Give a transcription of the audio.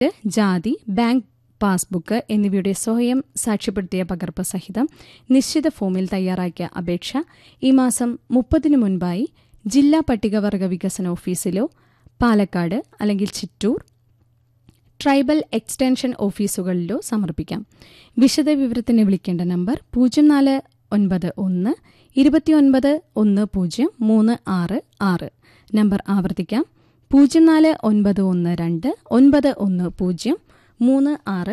ജാതി bank passbook എന്നിവയുടെ സ്വയം സാക്ഷ്യപ്പെടുത്തിയ പകർപ്പ് സഹിതം നിശ്ചിത ഫോമിൽ തയ്യാറാക്കിയ അപേക്ഷ ഈ മാസം മുപ്പതിനു മുൻപായി ജില്ലാ പട്ടികവർഗ വികസന ഓഫീസിലോ പാലക്കാട് അല്ലെങ്കിൽ ചിറ്റൂർ ട്രൈബൽ എക്സ്റ്റൻഷൻ ഓഫീസുകളിലോ സമർപ്പിക്കാം വിശദവിവരത്തിന് വിളിക്കേണ്ട നമ്പർ പൂജ്യം നാല് ഒൻപത് ഒന്ന് ഇരുപത്തിയൊൻപത് ഒന്ന് പൂജ്യം മൂന്ന് ആറ് ആറ് നമ്പർ ആവർത്തിക്കാം പൂജ്യം നാല് ഒൻപത് ഒന്ന് രണ്ട് ഒൻപത് ഒന്ന് പൂജ്യം മൂന്ന് ആറ്